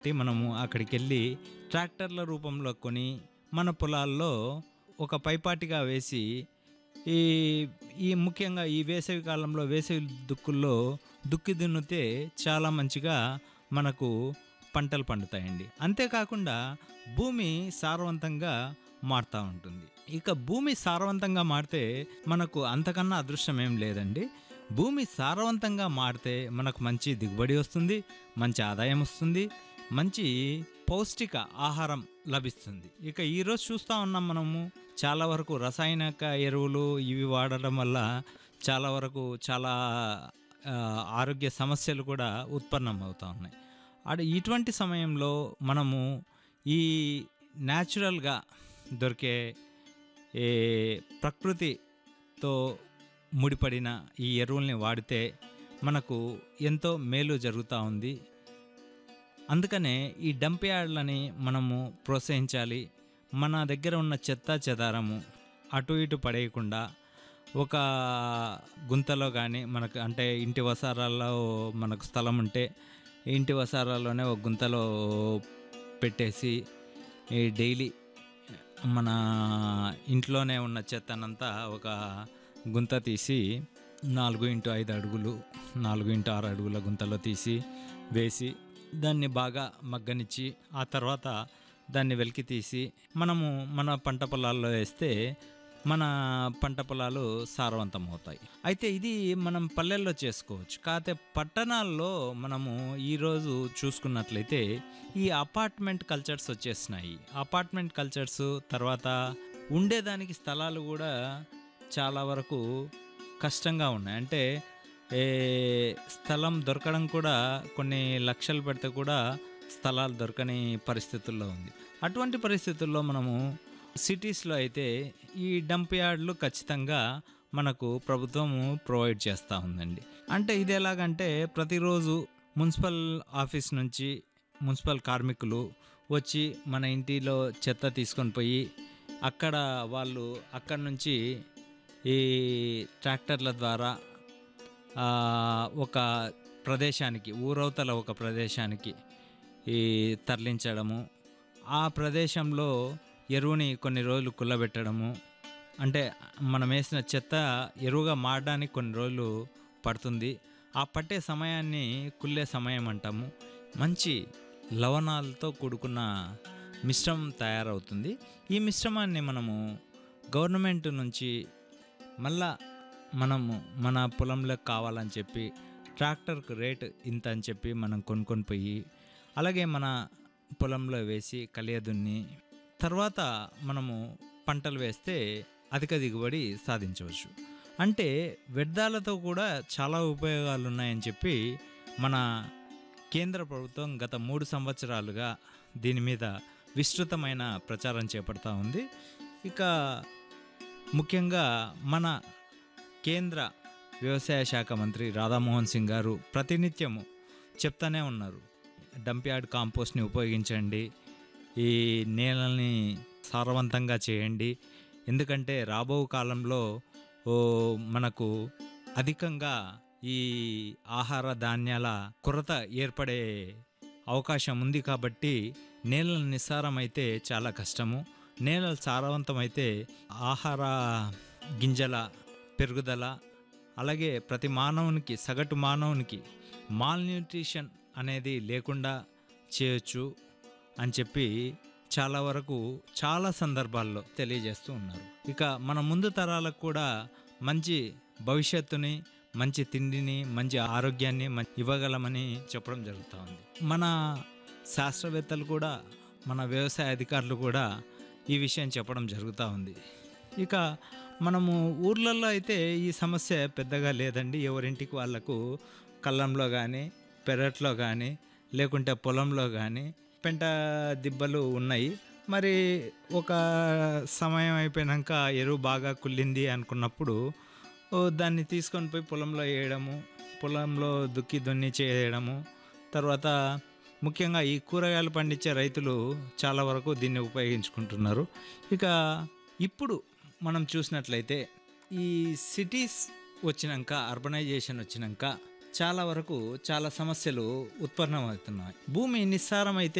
కాబట్టి మనము అక్కడికి వెళ్ళి ట్రాక్టర్ల రూపంలో కొని మన పొలాల్లో ఒక పైపాటిగా వేసి ఈ ఈ ముఖ్యంగా ఈ వేసవి కాలంలో వేసవి దుక్కుల్లో దుక్కి దున్నితే చాలా మంచిగా మనకు పంటలు పండుతాయండి అంతేకాకుండా భూమి సారవంతంగా మారుతూ ఉంటుంది ఇక భూమి సారవంతంగా మారితే మనకు అంతకన్నా అదృష్టం ఏం లేదండి భూమి సారవంతంగా మారితే మనకు మంచి దిగుబడి వస్తుంది మంచి ఆదాయం వస్తుంది మంచి పౌష్టిక ఆహారం లభిస్తుంది ఇక ఈరోజు చూస్తూ ఉన్నాం మనము చాలా వరకు రసాయనిక ఎరువులు ఇవి వాడడం వల్ల చాలా వరకు చాలా ఆ, ఆరోగ్య సమస్యలు కూడా ఉత్పన్నం అవుతూ ఉన్నాయి అటు ఇటువంటి సమయంలో మనము ఈ న్యాచురల్గా దొరికే ఏ ప్రకృతితో ముడిపడిన ఈ ఎరువుల్ని వాడితే మనకు ఎంతో మేలు జరుగుతూ ఉంది అందుకనే ఈ డంప్ యార్డ్లని మనము ప్రోత్సహించాలి మన దగ్గర ఉన్న చెత్త చెదారము అటు ఇటు పడేయకుండా ఒక గుంతలో కానీ మనకు అంటే ఇంటి వసారాల్లో మనకు స్థలం ఉంటే ఇంటి వసారాల్లోనే ఒక గుంతలో పెట్టేసి ఈ డైలీ మన ఇంట్లోనే ఉన్న చెత్తనంతా ఒక గుంత తీసి నాలుగు ఇంటూ ఐదు అడుగులు నాలుగు ఇంటూ ఆరు అడుగుల గుంతలో తీసి వేసి దాన్ని బాగా మగ్గనిచ్చి ఆ తర్వాత దాన్ని వెలికి తీసి మనము మన పంట పొలాల్లో వేస్తే మన పంట పొలాలు సారవంతం అవుతాయి అయితే ఇది మనం పల్లెల్లో చేసుకోవచ్చు కాకపోతే పట్టణాల్లో మనము ఈరోజు చూసుకున్నట్లయితే ఈ అపార్ట్మెంట్ కల్చర్స్ వచ్చేసినాయి అపార్ట్మెంట్ కల్చర్స్ తర్వాత ఉండేదానికి స్థలాలు కూడా చాలా వరకు కష్టంగా ఉన్నాయి అంటే ఏ స్థలం దొరకడం కూడా కొన్ని లక్షలు పెడితే కూడా స్థలాలు దొరకని పరిస్థితుల్లో ఉంది అటువంటి పరిస్థితుల్లో మనము సిటీస్లో అయితే ఈ డంప్ యార్డ్లు ఖచ్చితంగా మనకు ప్రభుత్వము ప్రొవైడ్ చేస్తూ ఉందండి అంటే ఇది ఎలాగంటే ప్రతిరోజు మున్సిపల్ ఆఫీస్ నుంచి మున్సిపల్ కార్మికులు వచ్చి మన ఇంటిలో చెత్త తీసుకొని పోయి అక్కడ వాళ్ళు అక్కడి నుంచి ఈ ట్రాక్టర్ల ద్వారా ఆ, ఒక ప్రదేశానికి ఊరవతల ఒక ప్రదేశానికి ఈ తరలించడము ఆ ప్రదేశంలో ఎరువుని కొన్ని రోజులు కుల్లబెట్టడము అంటే మనం వేసిన చెత్త ఎరువుగా మారడానికి కొన్ని రోజులు పడుతుంది ఆ పట్టే సమయాన్ని కుల్లే సమయం అంటాము మంచి లవణాలతో కూడుకున్న మిశ్రమం తయారవుతుంది ఈ మిశ్రమాన్ని మనము గవర్నమెంట్ నుంచి మళ్ళా మనము మన పొలంలోకి కావాలని చెప్పి ట్రాక్టర్కు రేట్ ఇంత అని చెప్పి మనం కొనుక్కొని పోయి అలాగే మన పొలంలో వేసి కలియదున్ని తర్వాత మనము పంటలు వేస్తే అధిక దిగుబడి సాధించవచ్చు అంటే వ్యర్థాలతో కూడా చాలా ఉపయోగాలు ఉన్నాయని చెప్పి మన కేంద్ర ప్రభుత్వం గత మూడు సంవత్సరాలుగా దీని మీద విస్తృతమైన ప్రచారం చేపడతా ఉంది ఇక ముఖ్యంగా మన కేంద్ర వ్యవసాయ శాఖ మంత్రి రాధామోహన్ సింగ్ గారు ప్రతినిత్యము చెప్తానే ఉన్నారు డంప్ యార్డ్ కాంపోస్ట్ని ఉపయోగించండి ఈ నేలని సారవంతంగా చేయండి ఎందుకంటే రాబో కాలంలో ఓ మనకు అధికంగా ఈ ఆహార ధాన్యాల కొరత ఏర్పడే అవకాశం ఉంది కాబట్టి నేలలు నిస్సారమైతే చాలా కష్టము నేలలు సారవంతమైతే ఆహార గింజల పెరుగుదల అలాగే ప్రతి మానవునికి సగటు మానవునికి మాల్ న్యూట్రిషన్ అనేది లేకుండా చేయొచ్చు అని చెప్పి చాలా వరకు చాలా సందర్భాల్లో తెలియజేస్తూ ఉన్నారు ఇక మన ముందు తరాలకు కూడా మంచి భవిష్యత్తుని మంచి తిండిని మంచి ఆరోగ్యాన్ని మం- ఇవ్వగలమని చెప్పడం జరుగుతూ ఉంది మన శాస్త్రవేత్తలు కూడా మన వ్యవసాయ అధికారులు కూడా ఈ విషయం చెప్పడం జరుగుతూ ఉంది ఇక మనము ఊర్లలో అయితే ఈ సమస్య పెద్దగా లేదండి ఎవరింటికి వాళ్ళకు కళ్ళంలో కానీ పెరట్లో కానీ లేకుంటే పొలంలో కానీ పెంట దిబ్బలు ఉన్నాయి మరి ఒక సమయం అయిపోయినాక ఎరువు బాగా కుళ్ళింది అనుకున్నప్పుడు ఓ దాన్ని తీసుకొని పోయి పొలంలో వేయడము పొలంలో దుక్కి దున్ని చేయడము తర్వాత ముఖ్యంగా ఈ కూరగాయలు పండించే రైతులు చాలా వరకు దీన్ని ఉపయోగించుకుంటున్నారు ఇక ఇప్పుడు మనం చూసినట్లయితే ఈ సిటీస్ వచ్చినాక అర్బనైజేషన్ వచ్చినాక చాలా వరకు చాలా సమస్యలు ఉత్పన్నమవుతున్నాయి భూమి నిస్సారమైతే